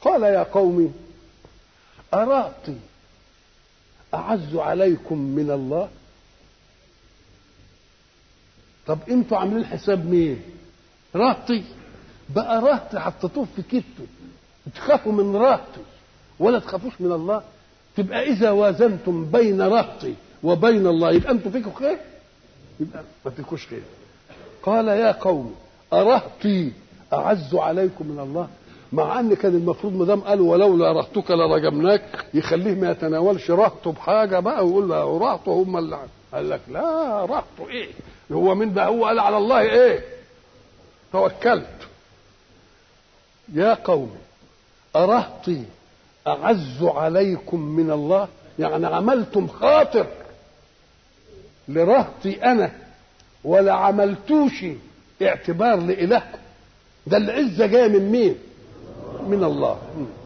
قال يا قوم أراطي أعز عليكم من الله طب انتوا عاملين حساب مين راطي بقى راطي حطيتوه في كتو تخافوا من راطي ولا تخافوش من الله تبقى اذا وازنتم بين رهطي وبين الله يبقى انتوا فيكم خير يبقى ما فيكوش خير قال يا قوم ارهطي اعز عليكم من الله مع ان كان المفروض ما دام قالوا ولولا رهطك لرجمناك يخليه ما يتناولش رهطه بحاجه بقى ويقول له رهطه هم اللي قال لك لا رهطه ايه هو من ده هو قال على الله ايه توكلت يا قوم أرهطي أعز عليكم من الله يعني عملتم خاطر لرهطي أنا ولا عملتوش اعتبار لإلهكم ده العزة جاية من مين من الله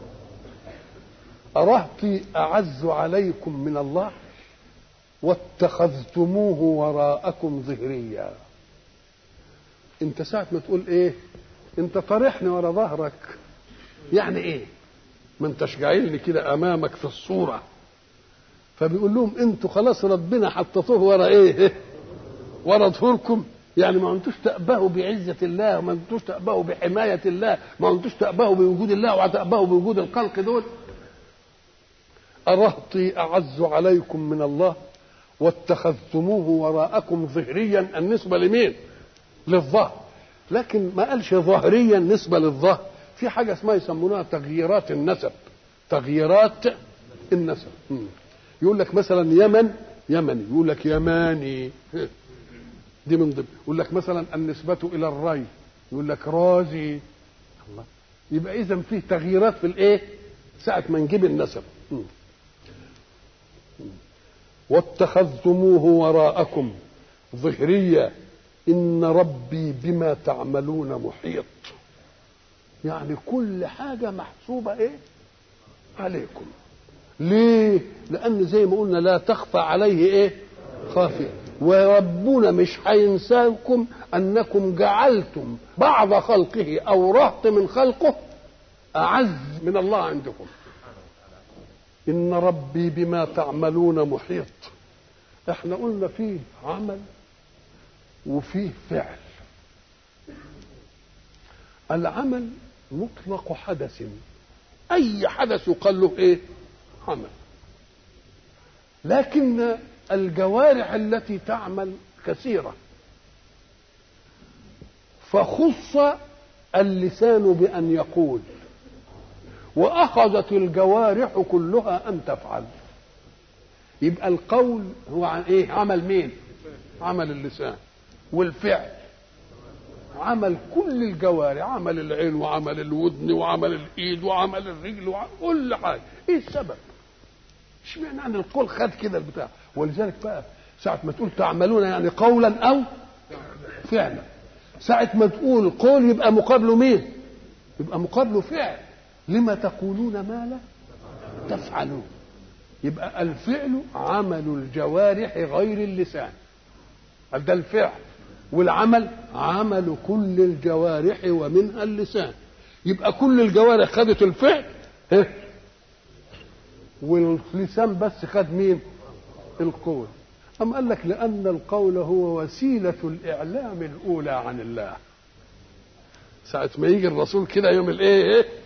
أرهطي أعز عليكم من الله واتخذتموه وراءكم ظهريا انت ساعة ما تقول ايه انت طارحني ورا ظهرك يعني ايه ما انتش جايلني كده امامك في الصورة فبيقول لهم انتوا خلاص ربنا حطيتوه ورا ايه ورا ظهوركم يعني ما انتوش تأبهوا بعزة الله ما انتوش تأبهوا بحماية الله ما انتوش تأبهوا بوجود الله وتأبهوا بوجود الخلق دول أرهطي أعز عليكم من الله واتخذتموه وراءكم ظهريا النسبة لمين للظهر لكن ما قالش ظهريا نسبة للظهر في حاجة اسمها يسمونها تغييرات النسب تغييرات النسب يقول لك مثلا يمن يمني يقول لك يماني دي من ضمن يقول لك مثلا النسبة إلى الري يقول لك رازي الله يبقى إذا فيه تغييرات في الإيه؟ ساعة ما نجيب النسب واتخذتموه وراءكم ظهريا إن ربي بما تعملون محيط يعني كل حاجة محسوبة إيه عليكم ليه لأن زي ما قلنا لا تخفى عليه إيه خافية وربنا مش هينساكم أنكم جعلتم بعض خلقه أو رهط من خلقه أعز من الله عندكم إن ربي بما تعملون محيط احنا قلنا فيه عمل وفيه فعل العمل مطلق حدث اي حدث يقال له ايه عمل لكن الجوارح التي تعمل كثيره فخص اللسان بان يقول واخذت الجوارح كلها ان تفعل يبقى القول هو عن ايه عمل مين عمل اللسان والفعل عمل كل الجوارح عمل العين وعمل الودن وعمل الايد وعمل الرجل وعمل كل حاجه ايه السبب اشمعنى عن القول خد كده البتاع ولذلك بقى ساعة ما تقول تعملون يعني قولا او فعلا ساعة ما تقول قول يبقى مقابله مين يبقى مقابله فعل لما تقولون ما لا تفعلون يبقى الفعل عمل الجوارح غير اللسان ده الفعل والعمل عمل كل الجوارح ومنها اللسان يبقى كل الجوارح خدت الفعل واللسان بس خد مين القول أم قال لك لأن القول هو وسيلة الإعلام الأولى عن الله ساعة ما يجي الرسول كده يوم الإيه إيه